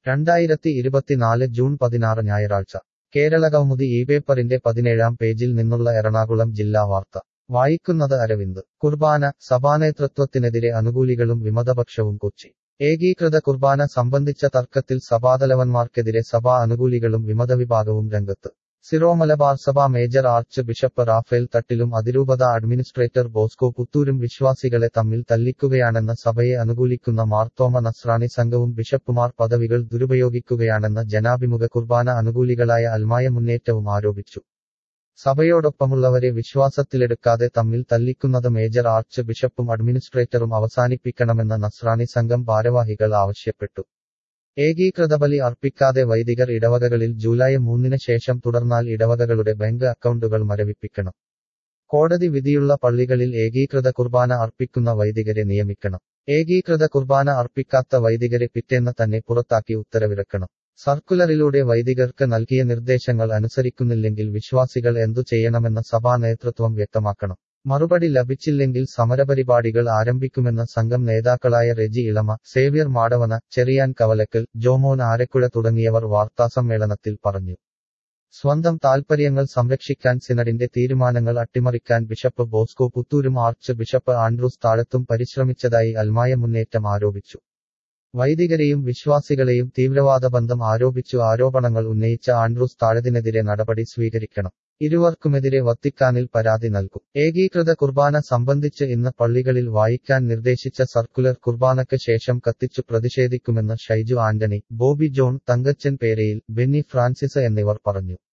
രണ്ടായിരത്തി ഇരുപത്തിനാല് ജൂൺ പതിനാറ് ഞായറാഴ്ച കേരളകൗമുദി ഈ പേപ്പറിന്റെ പതിനേഴാം പേജിൽ നിന്നുള്ള എറണാകുളം ജില്ലാ വാർത്ത വായിക്കുന്നത് അരവിന്ദ് കുർബാന സഭാനേതൃത്വത്തിനെതിരെ അനുകൂലികളും വിമതപക്ഷവും കൊച്ചി ഏകീകൃത കുർബാന സംബന്ധിച്ച തർക്കത്തിൽ സഭാതലവന്മാർക്കെതിരെ സഭാ അനുകൂലികളും വിമതവിഭാഗവും രംഗത്ത് സിറോ മലബാർ സഭ മേജർ ആർച്ച് ബിഷപ്പ് റാഫേൽ തട്ടിലും അതിരൂപത അഡ്മിനിസ്ട്രേറ്റർ ബോസ്കോ പുത്തൂരും വിശ്വാസികളെ തമ്മിൽ തല്ലിക്കുകയാണെന്ന് സഭയെ അനുകൂലിക്കുന്ന മാർത്തോമ നസ്രാണി സംഘവും ബിഷപ്പുമാർ പദവികൾ ദുരുപയോഗിക്കുകയാണെന്ന് ജനാഭിമുഖ കുർബാന അനുകൂലികളായ അൽമായ മുന്നേറ്റവും ആരോപിച്ചു സഭയോടൊപ്പമുള്ളവരെ വിശ്വാസത്തിലെടുക്കാതെ തമ്മിൽ തല്ലിക്കുന്നത് മേജർ ആർച്ച് ബിഷപ്പും അഡ്മിനിസ്ട്രേറ്ററും അവസാനിപ്പിക്കണമെന്ന് നസ്രാണി സംഘം ഭാരവാഹികൾ ആവശ്യപ്പെട്ടു ഏകീകൃത ബലി അർപ്പിക്കാതെ വൈദികർ ഇടവകകളിൽ ജൂലൈ മൂന്നിന് ശേഷം തുടർന്നാൽ ഇടവകകളുടെ ബാങ്ക് അക്കൗണ്ടുകൾ മരവിപ്പിക്കണം കോടതി വിധിയുള്ള പള്ളികളിൽ ഏകീകൃത കുർബാന അർപ്പിക്കുന്ന വൈദികരെ നിയമിക്കണം ഏകീകൃത കുർബാന അർപ്പിക്കാത്ത വൈദികരെ പിറ്റേന്ന് തന്നെ പുറത്താക്കി ഉത്തരവിറക്കണം സർക്കുലറിലൂടെ വൈദികർക്ക് നൽകിയ നിർദ്ദേശങ്ങൾ അനുസരിക്കുന്നില്ലെങ്കിൽ വിശ്വാസികൾ എന്തു ചെയ്യണമെന്ന് സഭാ നേതൃത്വം വ്യക്തമാക്കണം മറുപടി ലഭിച്ചില്ലെങ്കിൽ സമരപരിപാടികൾ ആരംഭിക്കുമെന്ന് സംഘം നേതാക്കളായ റെജി ഇളമ സേവ്യർ മാടവന ചെറിയാൻ കവലക്കൽ ജോമോൻ ആരക്കുഴ തുടങ്ങിയവർ വാർത്താസമ്മേളനത്തിൽ പറഞ്ഞു സ്വന്തം താൽപര്യങ്ങൾ സംരക്ഷിക്കാൻ സിനഡിന്റെ തീരുമാനങ്ങൾ അട്ടിമറിക്കാൻ ബിഷപ്പ് ബോസ്കോ പുത്തൂരും ആർച്ച് ബിഷപ്പ് ആൻഡ്രൂസ് താഴത്തും പരിശ്രമിച്ചതായി അൽമായ മുന്നേറ്റം ആരോപിച്ചു വൈദികരെയും വിശ്വാസികളെയും തീവ്രവാദ ബന്ധം ആരോപിച്ചു ആരോപണങ്ങൾ ഉന്നയിച്ച ആൻഡ്രൂസ് താഴത്തിനെതിരെ നടപടി സ്വീകരിക്കണം ഇരുവർക്കുമെതിരെ വത്തിക്കാനിൽ പരാതി നൽകും ഏകീകൃത കുർബാന സംബന്ധിച്ച് ഇന്ന് പള്ളികളിൽ വായിക്കാൻ നിർദ്ദേശിച്ച സർക്കുലർ കുർബാനയ്ക്ക് ശേഷം കത്തിച്ചു പ്രതിഷേധിക്കുമെന്ന് Shaiju Antony Bobby John Thankachan Perayil Benny Francis എന്നിവർ പറഞ്ഞു